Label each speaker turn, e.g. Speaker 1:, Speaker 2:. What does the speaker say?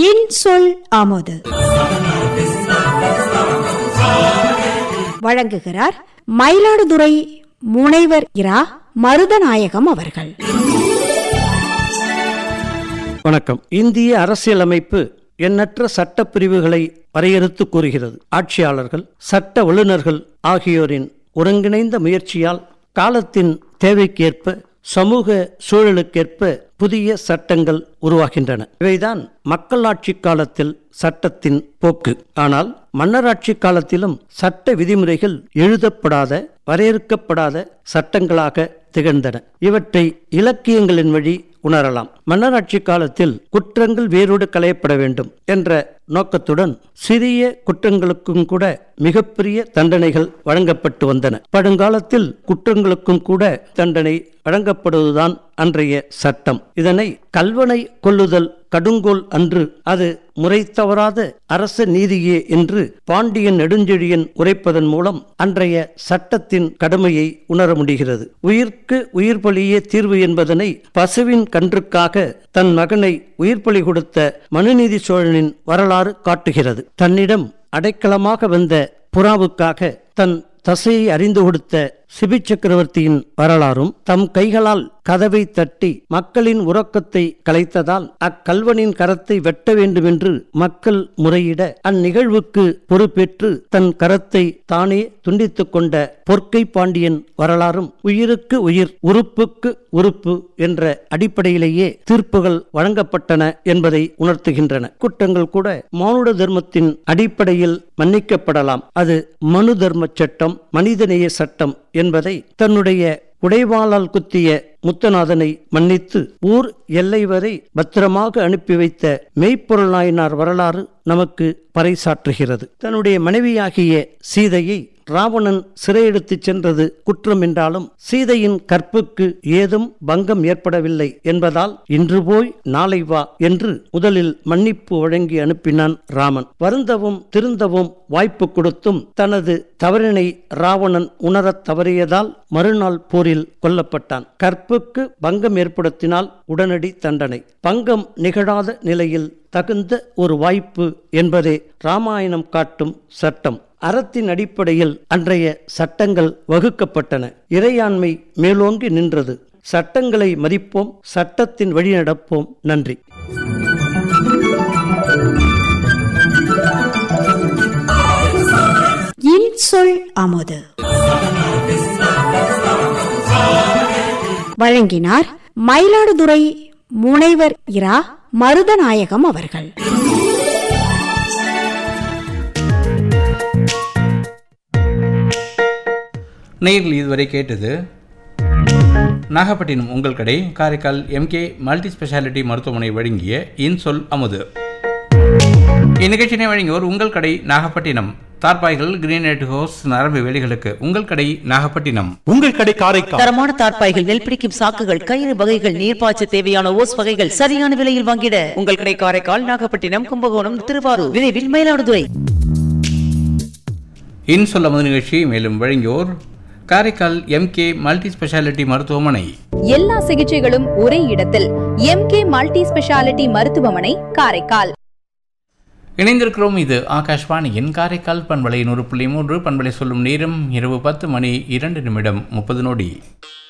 Speaker 1: இன்சொல் அமுது வழங்குகிறார் மயிலாடுதுறை முனைவர் இரா மருதநாயகம் அவர்கள்
Speaker 2: வணக்கம் இந்திய அரசியலமைப்பு எண்ணற்ற சட்ட பிரிவுகளை வரையறுத்து கூறுகிறது ஆட்சியாளர்கள் சட்ட வல்லுநர்கள் ஆகியோரின் ஒருங்கிணைந்த முயற்சியால் காலத்தின் தேவைக்கேற்ப சமூக சூழலுக்கேற்ப புதிய சட்டங்கள் உருவாகின்றன இவைதான் மக்களாட்சி காலத்தில் சட்டத்தின் போக்கு ஆனால் மன்னராட்சி காலத்திலும் சட்ட விதிமுறைகள் எழுதப்படாத வரையறுக்கப்படாத சட்டங்களாக திகழ்ந்தன இவற்றை இலக்கியங்களின் வழி உணரலாம் மன்னராட்சி காலத்தில் குற்றங்கள் வேரோடு களையப்பட வேண்டும் என்ற நோக்கத்துடன் சிறிய குற்றங்களுக்கும் கூட மிகப்பெரிய தண்டனைகள் வழங்கப்பட்டு வந்தன பழங்காலத்தில் குற்றங்களுக்கும் கூட தண்டனை வழங்கப்படுவதுதான் அன்றைய சட்டம் இதனை கல்வனை கொல்லுதல் கடுங்கோல் அன்று அது முறை தவறாத அரச நீதியே என்று பாண்டியன் நெடுஞ்செழியன் உரைப்பதன் மூலம் அன்றைய சட்டத்தின் கடுமையை உணர முடிகிறது உயிர்க்கு உயிர் பலியே தீர்வு என்பதனை பசுவின் கன்றுக்காக தன் மகனை உயிர் பலி கொடுத்த மனுநீதி சோழனின் வரலாறு காட்டுகிறது தன்னிடம் அடைக்கலமாக வந்த புறாவுக்காக தன் தசையை அறிந்து கொடுத்த சிபி சக்கரவர்த்தியின் வரலாறும் தம் கைகளால் கதவை தட்டி மக்களின் உறக்கத்தை கலைத்ததால் அக்கல்வனின் கரத்தை வெட்ட வேண்டுமென்று மக்கள் முறையிட அந்நிகழ்வுக்கு பொறுப்பேற்று தன் கரத்தை தானே துண்டித்துக் கொண்ட பொற்கை பாண்டியன் வரலாறும் உயிருக்கு உயிர் உறுப்புக்கு உறுப்பு என்ற அடிப்படையிலேயே தீர்ப்புகள் வழங்கப்பட்டன என்பதை உணர்த்துகின்றன குற்றங்கள் கூட மானுட தர்மத்தின் அடிப்படையில் மன்னிக்கப்படலாம் அது மனு தர்ம சட்டம் மனிதநேய சட்டம் என்பதை தன்னுடைய உடைவாளால் குத்திய முத்தநாதனை மன்னித்து ஊர் எல்லை வரை பத்திரமாக அனுப்பி வைத்த மெய்ப்பொருள் நாயனார் வரலாறு நமக்கு பறைசாற்றுகிறது தன்னுடைய மனைவியாகிய சீதையை ராவணன் சிறையெடுத்துச் சென்றது குற்றம் என்றாலும் சீதையின் கற்புக்கு ஏதும் பங்கம் ஏற்படவில்லை என்பதால் இன்று போய் நாளை வா என்று முதலில் மன்னிப்பு வழங்கி அனுப்பினான் ராமன் வருந்தவும் திருந்தவும் வாய்ப்பு கொடுத்தும் தனது தவறினை ராவணன் உணரத் தவறியதால் மறுநாள் போரில் கொல்லப்பட்டான் கற்புக்கு பங்கம் ஏற்படுத்தினால் உடனடி தண்டனை பங்கம் நிகழாத நிலையில் தகுந்த ஒரு வாய்ப்பு என்பதே ராமாயணம் காட்டும் சட்டம் அறத்தின் அடிப்படையில் அன்றைய சட்டங்கள் வகுக்கப்பட்டன இறையாண்மை மேலோங்கி நின்றது சட்டங்களை மதிப்போம் சட்டத்தின் வழி நடப்போம் நன்றி
Speaker 1: இன்சொல் அமுது வழங்கினார் மயிலாடுதுறை முனைவர் இரா மருதநாயகம் அவர்கள்
Speaker 3: நேரில் இதுவரை கேட்டது நாகப்பட்டினம் உங்கள் கடை காரைக்கால் எம்கே மல்டி ஸ்பெஷாலிட்டி மருத்துவமனை வழங்கிய இன்சொல் அமுது இந்நிகழ்ச்சியினை வழங்கியோர் உங்கள் கடை நாகப்பட்டினம் தார்பாய்கள் கிரீனேட் ஹோஸ் நரம்பு வேலிகளுக்கு உங்கள் கடை நாகப்பட்டினம்
Speaker 4: உங்கள் கடை காரைக்கால்
Speaker 5: தரமான தார்ப்பாய்கள் நெல் பிடிக்கும் சாக்குகள் கயிறு வகைகள் நீர்ப்பாய்ச்ச தேவையான ஓஸ் வகைகள் சரியான விலையில் வாங்கிட உங்கள் கடை காரைக்கால் நாகப்பட்டினம் கும்பகோணம் திருவாரூர் விரைவில் மயிலாடுதுறை
Speaker 3: இன்சொல் அமுது நிகழ்ச்சி மேலும் வழங்கியோர் காரைக்கால் எம்கே மல்டி ஸ்பெஷாலிட்டி மருத்துவமனை
Speaker 6: எல்லா சிகிச்சைகளும் ஒரே இடத்தில் எம்கே மல்டி ஸ்பெஷாலிட்டி மருத்துவமனை காரைக்கால்
Speaker 3: இணைந்திருக்கிறோம் இது ஆகாஷ்வாணியின் காரைக்கால் பண்பலை நூறு புள்ளி மூன்று பண்பலை சொல்லும் நேரம் இரவு பத்து மணி இரண்டு நிமிடம் முப்பது நொடி